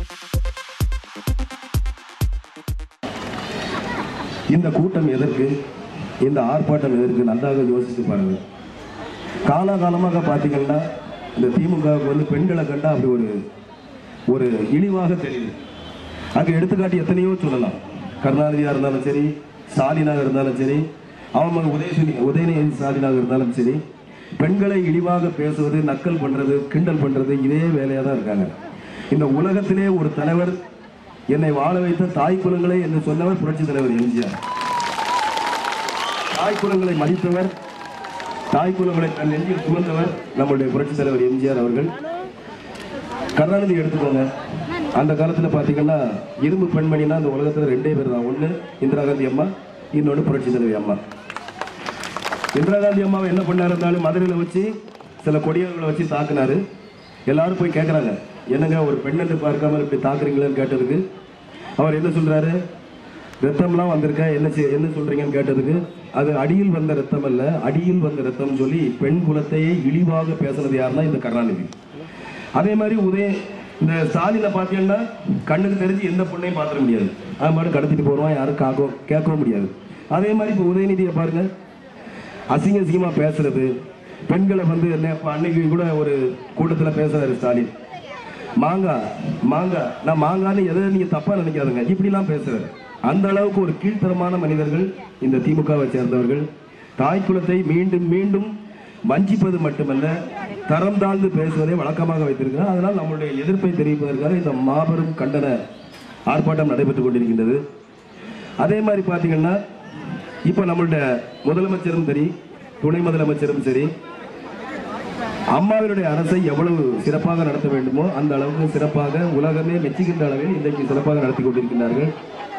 இந்த கூட்டம் எதற்கு இந்த ஆர்ப்பாட்டம் எதற்கு நன்றாக யோசித்து பாருங்க காலாகாலமாக பார்த்தீங்கன்னா இந்த திமுகவுக்கு வந்து பெண்களை கண்டா அப்படி ஒரு ஒரு இழிவாக தெரியுது அங்கே எடுத்துக்காட்டி எத்தனையோ சொல்லலாம் கருணாநிதியாக இருந்தாலும் சரி ஸ்டாலினாக இருந்தாலும் சரி அவங்க உதயசுனி உதயநிதி ஸ்டாலினாக இருந்தாலும் சரி பெண்களை இழிவாக பேசுவது நக்கல் பண்ணுறது கிண்டல் பண்ணுறது இதே வேலையாக தான் இருக்காங்க இந்த உலகத்திலே ஒரு தலைவர் என்னை வாழ வைத்த தாய் குலங்களை என்று சொன்னவர் புரட்சி தலைவர் எம்ஜிஆர் தாய் குலங்களை மதித்தவர் தாய் குலங்களை தன் நெஞ்சில் சுமந்தவர் நம்முடைய புரட்சி தலைவர் எம்ஜிஆர் அவர்கள் கருணாநிதி எடுத்துக்கோங்க அந்த காலத்தில் பார்த்தீங்கன்னா இரும்பு பெண்மணினா அந்த உலகத்தில் ரெண்டே பேர் தான் ஒன்று இந்திரா காந்தி அம்மா இன்னொன்று புரட்சி தலைவி அம்மா இந்திரா காந்தி அம்மாவை என்ன பண்ணாரு இருந்தாலும் மதுரையில் வச்சு சில கொடியவர்களை வச்சு தாக்குனாரு எல்லாரும் போய் கேட்குறாங்க என்னங்க ஒரு பெண்ணென்று பார்க்காம இப்படி தாக்குறீங்களேன்னு கேட்டதுக்கு அவர் என்ன சொல்றாரு ரத்தம்லாம் வந்திருக்க என்ன செய்- என்ன சொல்றீங்கன்னு கேட்டதுக்கு அது அடியில் வந்த ரத்தம் அல்ல அடியில் வந்த ரத்தம் சொல்லி பெண் குலத்தையே இழிவாக பேசுனது யாருன்னா இந்த கருணாநிதி அதே மாதிரி உதய இந்த ஸ்டாலினை பார்த்தீங்கன்னா கண்ணுக்கு தெரிஞ்சு எந்த பொண்ணையும் பார்த்துட முடியாது அது மாதிரி கடத்திட்டு போடுவான் யாரும் காக்கவும் கேட்கவும் முடியாது அதே மாதிரி இப்போ உதயநிதியை பாருங்க அசிங்க அசிங்கமாக பேசுறது பெண்களை வந்து என்ன இப்போ அன்னைக்கு கூட ஒரு கூட்டத்தில் பேசுறாரு ஸ்டாலின் மாங்காய் மாங்காய் நான் மாங்கான்னு எதை நீங்கள் தப்பாக நினைக்காதுங்க இப்படிலாம் பேசுறாரு அந்த அளவுக்கு ஒரு கீழ்த்தரமான மனிதர்கள் இந்த திமுகவை சேர்ந்தவர்கள் தாய் குலத்தை மீண்டும் மீண்டும் வஞ்சிப்பது மட்டுமல்ல தரம் தாழ்ந்து பேசுவதை வழக்கமாக வைத்திருக்கிறார் அதனால் நம்முடைய எதிர்ப்பை தெரிவிப்பதற்காக இந்த மாபெரும் கண்டன ஆர்ப்பாட்டம் நடைபெற்றுக் கொண்டிருக்கின்றது அதே மாதிரி பார்த்தீங்கன்னா இப்போ நம்மளுடைய முதலமைச்சரும் சரி துணை முதலமைச்சரும் சரி அம்மாவினுடைய அரசை எவ்வளவு சிறப்பாக நடத்த வேண்டுமோ அந்த அளவுக்கு சிறப்பாக உலகமே மெச்சுகின்ற அளவில் இன்றைக்கு சிறப்பாக நடத்தி கொண்டிருக்கிறார்கள்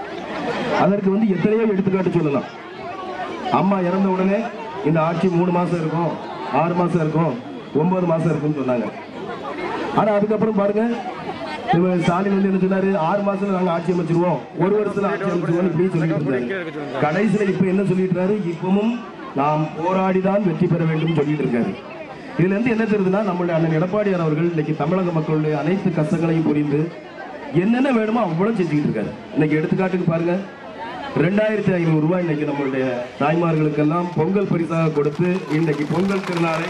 அதற்கு வந்து எத்தனையோ எடுத்துக்காட்டு சொல்லலாம் அம்மா இறந்த உடனே இந்த ஆட்சி மூணு மாசம் இருக்கும் ஆறு மாசம் இருக்கும் ஒன்பது மாசம் இருக்கும்னு சொன்னாங்க ஆனா அதுக்கப்புறம் பாருங்க இவர் ஸ்டாலின் வந்து என்ன சொன்னாரு ஆறு மாசத்துல நாங்க ஆட்சி அமைச்சிருவோம் ஒரு வருஷத்துல ஆட்சி அமைச்சிருவோம் இப்படி சொல்லிட்டு இருந்தாரு கடைசியில இப்ப என்ன சொல்லிட்டு இப்பவும் நாம் போராடிதான் வெற்றி பெற வேண்டும் சொல்லிட்டு இருக்காரு இதுல இருந்து என்ன தெரியுதுன்னா நம்மளுடைய அண்ணன் எடப்பாடியார் அவர்கள் இன்னைக்கு தமிழக மக்களுடைய அனைத்து கஷ்டங்களையும் புரிந்து என்னென்ன வேணுமோ அவ்வளவு செஞ்சுக்கிட்டு இருக்காரு இன்னைக்கு எடுத்துக்காட்டுக்கு பாருங்க ரெண்டாயிரத்தி ஐநூறு ரூபாய் இன்னைக்கு நம்மளுடைய தாய்மார்களுக்கெல்லாம் பொங்கல் பரிசாக கொடுத்து இன்னைக்கு பொங்கல் திருநாளை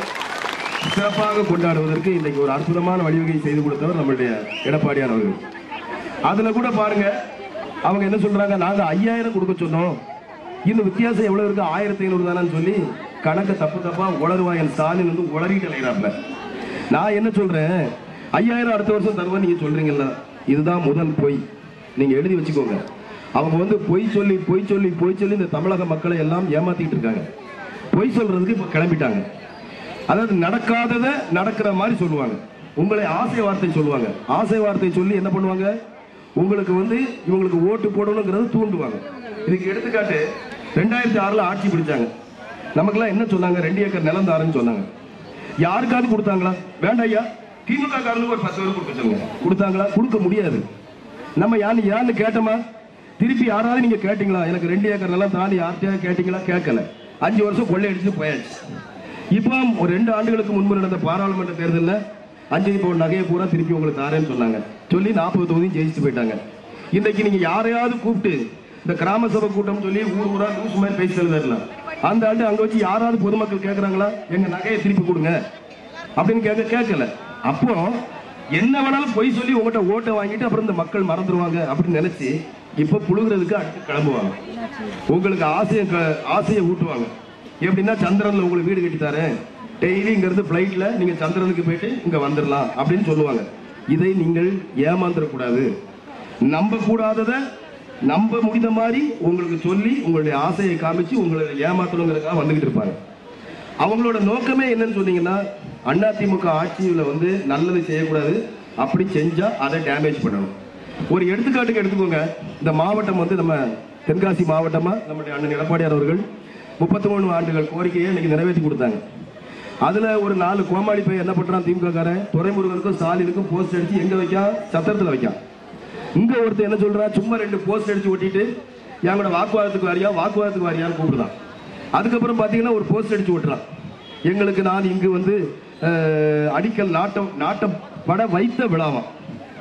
சிறப்பாக கொண்டாடுவதற்கு இன்னைக்கு ஒரு அற்புதமான வழிவகை செய்து கொடுத்தவர் நம்மளுடைய எடப்பாடியார் அவர்கள் அதுல கூட பாருங்க அவங்க என்ன சொல்றாங்க நாங்க ஐயாயிரம் கொடுக்க சொன்னோம் இன்னும் வித்தியாசம் எவ்வளவு இருக்கு ஆயிரத்தி ஐநூறு தானேன்னு சொல்லி கணக்கு தப்பு தப்பா உளருவாயன் ஸ்டாலின் வந்து உளறிட்டு அலைகிறாப்ல நான் என்ன சொல்றேன் ஐயாயிரம் அடுத்த வருஷம் தருவேன் நீங்க சொல்றீங்கல்ல இதுதான் முதல் பொய் நீங்க எழுதி வச்சுக்கோங்க அவங்க வந்து பொய் சொல்லி பொய் சொல்லி பொய் சொல்லி இந்த தமிழக மக்களை எல்லாம் ஏமாத்திட்டு இருக்காங்க பொய் சொல்றதுக்கு இப்ப கிளம்பிட்டாங்க அதாவது நடக்காததை நடக்கிற மாதிரி சொல்லுவாங்க உங்களை ஆசை வார்த்தை சொல்லுவாங்க ஆசை வார்த்தை சொல்லி என்ன பண்ணுவாங்க உங்களுக்கு வந்து இவங்களுக்கு ஓட்டு போடணுங்கிறத தூண்டுவாங்க இதுக்கு எடுத்துக்காட்டு ரெண்டாயிரத்தி ஆறுல ஆட்சி பிடிச்சாங்க நமக்கெல்லாம் என்ன சொன்னாங்க ரெண்டு ஏக்கர் நிலம் தாருன்னு சொன்னாங்க யாருக்காவது கொடுத்தாங்களா வேண்டாம் ஐயா திமுக காரனுக்கு ஒரு பத்து பேர் கொடுக்க சொல்லுங்க கொடுத்தாங்களா கொடுக்க முடியாது நம்ம யாரு யாருன்னு கேட்டோமா திருப்பி யாராவது நீங்க கேட்டீங்களா எனக்கு ரெண்டு ஏக்கர் நிலம் தாண்டி யார்கிட்டயாவது கேட்டீங்களா கேட்கல அஞ்சு வருஷம் கொள்ளையடிச்சு போயாச்சு இப்போ ஒரு ரெண்டு ஆண்டுகளுக்கு முன்பு நடந்த பாராளுமன்ற தேர்தலில் அஞ்சு பவுன் நகையை பூரா திருப்பி உங்களுக்கு தாரேன்னு சொன்னாங்க சொல்லி நாற்பது தொகுதியும் ஜெயிச்சுட்டு போயிட்டாங்க இன்னைக்கு நீங்க யாரையாவது கூப்பிட்டு இந்த கிராம சபை கூட்டம் சொல்லி ஊர் ஊரா லூஸ் மாதிரி பேசி தருதரலாம் அந்த ஆண்டு அங்க வச்சு யாராவது பொதுமக்கள் கேட்கறாங்களா எங்க நகையை திருப்பி கொடுங்க அப்படின்னு கேட்க கேட்கல அப்போ என்ன வேணாலும் பொய் சொல்லி உங்ககிட்ட ஓட்டை வாங்கிட்டு அப்புறம் இந்த மக்கள் மறந்துடுவாங்க அப்படின்னு நினைச்சு இப்ப புழுகிறதுக்கு அடுத்து கிளம்புவாங்க உங்களுக்கு ஆசையை க- ஆசையை ஊட்டுவாங்க எப்படின்னா சந்திரன்ல உங்களுக்கு வீடு கட்டி தரேன் டெய்லி இங்க இருந்து பிளைட்ல நீங்க சந்திரனுக்கு போயிட்டு இங்க வந்துடலாம் அப்படின்னு சொல்லுவாங்க இதை நீங்கள் ஏமாந்துடக்கூடாது நம்ப கூடாததை நம்ப முடிந்த மாதிரி உங்களுக்கு சொல்லி உங்களுடைய ஆசையை காமிச்சு உங்களை ஏமாத்தணுங்கிறதுக்காக வந்துகிட்டு இருப்பாங்க அவங்களோட நோக்கமே என்னன்னு சொன்னீங்கன்னா அதிமுக ஆட்சியில் வந்து நல்லது செய்யக்கூடாது அப்படி செஞ்சா அதை டேமேஜ் பண்ணணும் ஒரு எடுத்துக்காட்டுக்கு எடுத்துக்கோங்க இந்த மாவட்டம் வந்து நம்ம தென்காசி மாவட்டமா நம்முடைய அண்ணன் எடப்பாடியார் அவர்கள் முப்பத்தி மூணு ஆண்டுகள் கோரிக்கையை இன்னைக்கு நிறைவேற்றி கொடுத்தாங்க அதுல ஒரு நாலு கோமாளி போய் என்ன பண்றான் திமுக காரன் துறைமுருகனுக்கும் ஸ்டாலினுக்கும் போஸ்ட் அடிச்சு எங்க வைக்கான் சத்திரத்துல வைக்கான் இங்க ஒருத்தர் என்ன சொல்றான் சும்மா ரெண்டு போஸ்ட் அடிச்சு ஒட்டிட்டு என் கூட வாக்குவாதத்துக்கு வாரியா வாக்குவாதத்துக்கு வாரியான்னு கூப்பிடுதான் அதுக்கப்புறம் பாத்தீங்கன்னா ஒரு போஸ்ட் அடிச்சு ஓட்டுறான் எங்களுக்கு நான் இங்கு வந்து அஹ், அடிக்கல் நாட்டம் நாட்டம் பட வைத்த விழாவாம்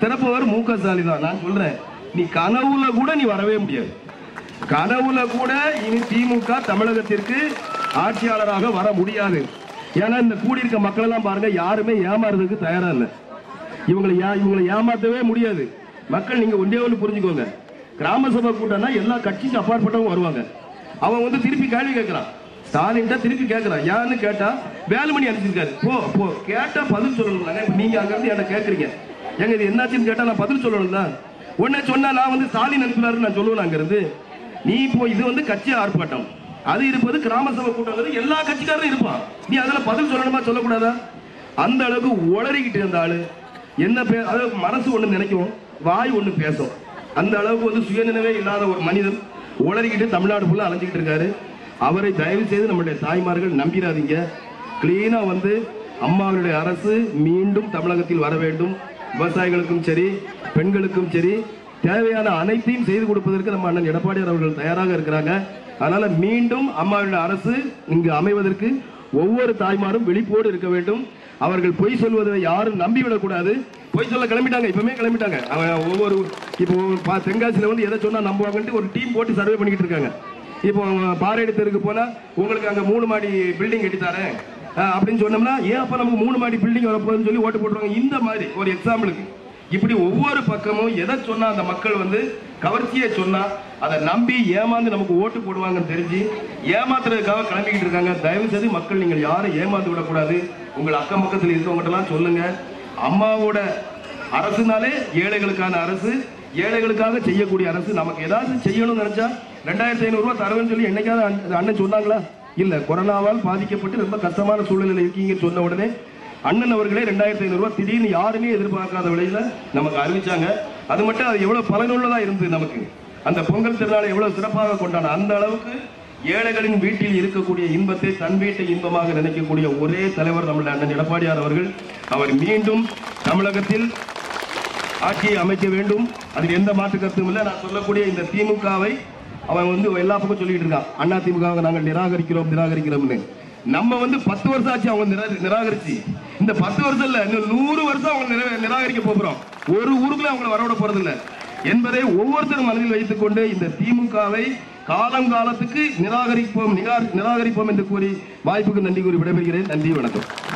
திறப்பவர் மு க ஸ்டாலின் தான் நான் சொல்றேன் நீ கனவுல கூட நீ வரவே முடியாது கனவுல கூட இனி திமுக தமிழகத்திற்கு ஆட்சியாளராக வர முடியாது ஏன்னா இந்த கூடியிருக்க மக்கள் எல்லாம் பாருங்க யாருமே ஏமாறுறதுக்கு தயாரா இல்லை இவங்களை ஏ- இவங்களை ஏமாத்தவே முடியாது மக்கள் நீங்க ஒன்றே ஒன்று புரிஞ்சுக்கோங்க கிராம சபை கூட்டம்னா எல்லா கட்சிக்கு அப்பாற்பட்டவங்க வருவாங்க அவன் வந்து திருப்பி கேள்வி கேட்கறான் ஸ்டாலின் தான் திருப்பி கேட்கறான் ஏன்னு கேட்டா வேலுமணி அனுப்பிச்சிருக்காரு போ போ கேட்டா பதில் சொல்லணும்னாங்க இப்ப நீங்க அங்க இருந்து என்ன கேக்குறீங்க எங்க இது என்னாச்சுன்னு கேட்டா நான் பதில் சொல்லணும்ல உடனே சொன்னா நான் வந்து ஸ்டாலின் அனுப்பினாருன்னு நான் சொல்லுவேன் அங்க இருந்து நீ இப்போ இது வந்து கட்சி ஆர்ப்பாட்டம் அது இருப்பது கிராம சபை கூட்டம் எல்லா கட்சிக்காரரும் இருப்பான் நீ அதுல பதில் சொல்லணுமா சொல்லக்கூடாதா அந்த அளவுக்கு உளறிக்கிட்டு இருந்த ஆளு என்ன பே அதாவது மனசு ஒண்ணு நினைக்கும் வாய் ஒண்ணு பேசும் அந்த அளவுக்கு வந்து சுயநினைவே இல்லாத ஒரு மனிதன் உளறிக்கிட்டு தமிழ்நாடு ஃபுல்லா அலைஞ்சிக்கிட்டு இருக்காரு அவரை தயவு செய்து நம்முடைய தாய்மார்கள் நம்பிடாதீங்க கிளீனா வந்து அம்மாவுடைய அரசு மீண்டும் தமிழகத்தில் வர வேண்டும் விவசாயிகளுக்கும் சரி பெண்களுக்கும் சரி தேவையான அனைத்தையும் செய்து கொடுப்பதற்கு நம்ம அண்ணன் எடப்பாடியார் அவர்கள் தயாராக இருக்கிறாங்க அதனால மீண்டும் அம்மாவுடைய அரசு இங்கு அமைவதற்கு ஒவ்வொரு தாய்மாரும் விழிப்போடு இருக்க வேண்டும் அவர்கள் பொய் சொல்வதை யாரும் நம்பிவிடக் கூடாது பொய் சொல்ல கிளம்பிட்டாங்க இப்பவுமே கிளம்பிட்டாங்க அவன் ஒவ்வொரு இப்போ பா- தென்காசியில வந்து எதை சொன்னா நம்புவாங்கன்ட்டு ஒரு டீம் போட்டு சர்வே பண்ணிக்கிட்டு இருக்காங்க இப்போ பாறையடி தெருக்கு போனா உங்களுக்கு அங்க மூணு மாடி பில்டிங் கட்டி தரேன் அஹ், அப்படின்னு சொன்னோம்னா ஏன் அப்ப நமக்கு மூணு மாடி பில்டிங் வரப்போகுதுன்னு சொல்லி ஓட்டு போட்டுருவாங்க இந்த மாதிரி ஒரு எக்ஸாம்பிளுக்கு இப்படி ஒவ்வொரு பக்கமும் எதை சொன்னா அந்த மக்கள் வந்து கவர்ச்சியை சொன்னா அதை நம்பி ஏமாந்து நமக்கு ஓட்டு போடுவாங்கன்னு தெரிஞ்சு ஏமாத்துறதுக்காக கிளம்பிக்கிட்டு இருக்காங்க தயவு செய்து மக்கள் நீங்கள் யாரும் ஏமாந்து விடக்கூடாது உங்கள் அக்கம் பக்கத்தில் இருக்கவங்ககிட்ட எல்லாம் சொல்லுங்க அம்மாவோட அரசுனாலே ஏழைகளுக்கான அரசு ஏழைகளுக்காக செய்யக்கூடிய அரசு நமக்கு ஏதாவது செய்யணும்னு நினைச்சா ரெண்டாயிரத்தி ஐநூறு ரூபாய் தருவேன்னு சொல்லி என்னைக்காவது அண்ணன் அண்ணன் சொன்னாங்களா இல்ல கொரோனாவால் பாதிக்கப்பட்டு ரொம்ப கஷ்டமான சூழ்நிலையில் இருக்கீங்கன்னு சொன்ன உடனே அண்ணன் அவர்களே ரெண்டாயிரத்தி ஐநூறு ரூபாய் திடீர்னு யாருமே எதிர்பார்க்காத விலையில நமக்கு அறிவிச்சாங்க அது மட்டும் அது எவ்வளவு பலனுள்ளதா இருந்தது நமக்கு அந்த பொங்கல் திருநாளை எவ்வளவு சிறப்பாக கொண்டாட அந்த அளவுக்கு ஏழைகளின் வீட்டில் இருக்கக்கூடிய இன்பத்தை தன் வீட்டை இன்பமாக நினைக்கக்கூடிய ஒரே தலைவர் நம்முடைய அண்ணன் எடப்பாடியார் அவர்கள் அவர் மீண்டும் தமிழகத்தில் ஆட்சியை அமைக்க வேண்டும் அதில் எந்த மாற்று கருத்தும் இல்லை நான் சொல்லக்கூடிய இந்த திமுகவை அவன் வந்து எல்லா பக்கம் சொல்லிட்டு இருக்கான் அண்ணா திமுகவை நாங்கள் நிராகரிக்கிறோம் நிராகரிக்கிறோம்னு நம்ம வந்து பத்து வருஷம் ஆச்சு அவங்க நிரா- நிராகரிச்சு இந்த பத்து வருஷம் இல்ல இன்னும் நூறு வருஷம் அவங்க நிர- நிராகரிக்க போகிறோம் ஒரு ஊருக்குள்ள அவங்களை வரவிட போறது இல்ல என்பதை ஒவ்வொருத்தரும் மனதில் வைத்துக் கொண்டு இந்த திமுகவை காலம் காலத்துக்கு நிராகரிப்போம் நிரா- நிராகரிப்போம் என்று கூறி வாய்ப்புக்கு நன்றி கூறி விடைபெறுகிறேன் நன்றி வணக்கம்